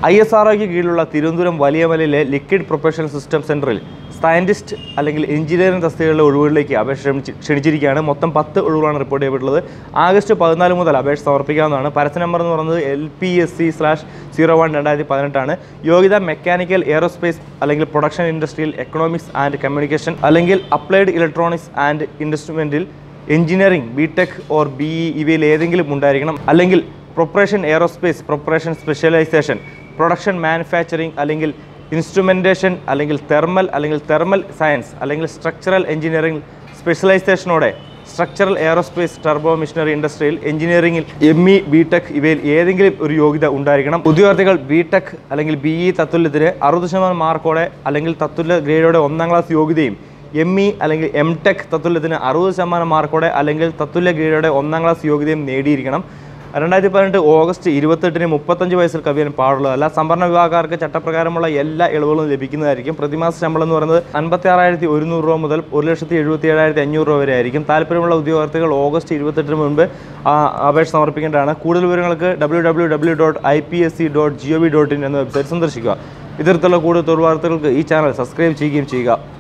I S R കീഴിലുള്ള തിരുവനന്തപുരം വലിയമലയിലെ liquid professional system സെൻറ്ററിൽ സയൻറ്റിസ്റ്റ് അല്ലെങ്കിൽ എഞ്ചിനീയറിംഗ് തസ്തികകളുടെ ഒഴിവുകളിലേക്ക് അപേക്ഷ ക്ഷണിച്ച് ക്ഷണിച്ചിരിക്കുകയാണ് മൊത്തം പത്ത് ഒഴിവുകളാണ് റിപ്പോർട്ട് ചെയ്യപ്പെട്ടുള്ളത് ആഗസ്റ്റ് പതിനാല് മുതൽ അപേക്ഷ സമർപ്പിക്കാവുന്നതാണ് പരസ്യ നമ്പർ എന്ന് പറയുന്നത് L P S C slash zero one രണ്ടായിരത്തി പതിനെട്ടാണ് യോഗ്യത മെക്കാനിക്കൽ എയറോസ്പേസ് അല്ലെങ്കിൽ പ്രൊഡക്ഷൻ ഇൻഡസ്ട്രിയിൽ എക്കണോമിക്സ് ആൻഡ് കമ്മ്യൂണിക്കേഷൻ അല്ലെങ്കിൽ അപ്ലൈഡ് ഇലക്ട്രോണിക്സ് ആൻഡ് ഇൻവെസ്റ്റ്മെൻറ്റിൽ engineering B tech or B E ഇവയിൽ ഏതെങ്കിലും ഉണ്ടായിരിക്കണം അല്ലെങ്കിൽ propulsion aerospace propulsion specialisation production manufacturing അല്ലെങ്കിൽ ഇൻസ്ട്രുമെൻറ്റേഷൻ അല്ലെങ്കിൽ തെർമൽ അല്ലെങ്കിൽ തെർമൽ സയൻസ് അല്ലെങ്കിൽ സ്ട്രക്ചറൽ എഞ്ചിനീയറിംഗ് സ്പെഷ്യലൈസേഷനോടെ സ്ട്രക്ചറൽ എയറോസ്പേസ് ടർബോ മിഷനറി ഇൻഡസ്ട്രിയിൽ എഞ്ചിനീയറിംഗിൽ എം ഇ ബി ടെക് ഇവയിൽ ഏതെങ്കിലും ഒരു യോഗ്യത ഉണ്ടായിരിക്കണം ഉദ്യോഗാർത്ഥികൾ ബി ടെക് അല്ലെങ്കിൽ ബി ഇ തത്തുല്യത്തിന് അറുപത് ശതമാനം മാർക്കോടെ അല്ലെങ്കിൽ തത്തുല്യ ഗ്രേഡോടെ ഒന്നാം ക്ലാസ് യോഗ്യതയും എം ഇ അല്ലെങ്കിൽ എം ടെക് തത്തുല്യത്തിന് അറുപത് ശതമാനം മാർക്കോടെ അല്ലെങ്കിൽ തത്തുല്യ ഗ്രേഡോടെ ഒന്നാം ക്ലാസ് യോഗ്യതയും നേടിയിരിക്കണം രണ്ടായിരത്തി പതിനെട്ട് ഓഗസ്റ്റ് ഇരുപത്തെട്ടിന് മുപ്പത്തഞ്ച് വയസ്സിൽ കവിയാൻ പാടുള്ളതല്ല സംവരണ വിഭാഗക്കാർക്ക് ചട്ടപ്രകാരമുള്ള എല്ലാ ഇളവുകളും ലഭിക്കുന്നതായിരിക്കും പ്രതിമാസ ശമ്പളം എന്ന് പറയുന്നത് അൻപത്തി ആറായിരത്തി ഒരുന്നൂറ് രൂപ മുതൽ ഒരു ലക്ഷത്തി എഴുപത്തി ഏഴായിരത്തി അഞ്ഞൂറ് രൂപ വരെ ആയിരിക്കും താല്പര്യമുള്ള ഉദ്യോഗാർത്ഥികൾ ഓഗസ്റ്റ് ഇരുപത്തെട്ടിന് മുൻപ് ആ, അപേക്ഷ സമർപ്പിക്കേണ്ടതാണ് കൂടുതൽ വിവരങ്ങൾക്ക് W W W dot I P S C dot G O V dot in എന്ന വെബ്സൈറ്റ് സന്ദർശിക്കുക ഇത്തരത്തിലുള്ള കൂടുതൽ തൊഴിൽ വാർത്തകൾക്ക് ഈ ചാനൽ സബ്സ്ക്രൈബ് ചെയ്യുകയും ചെയ്യുക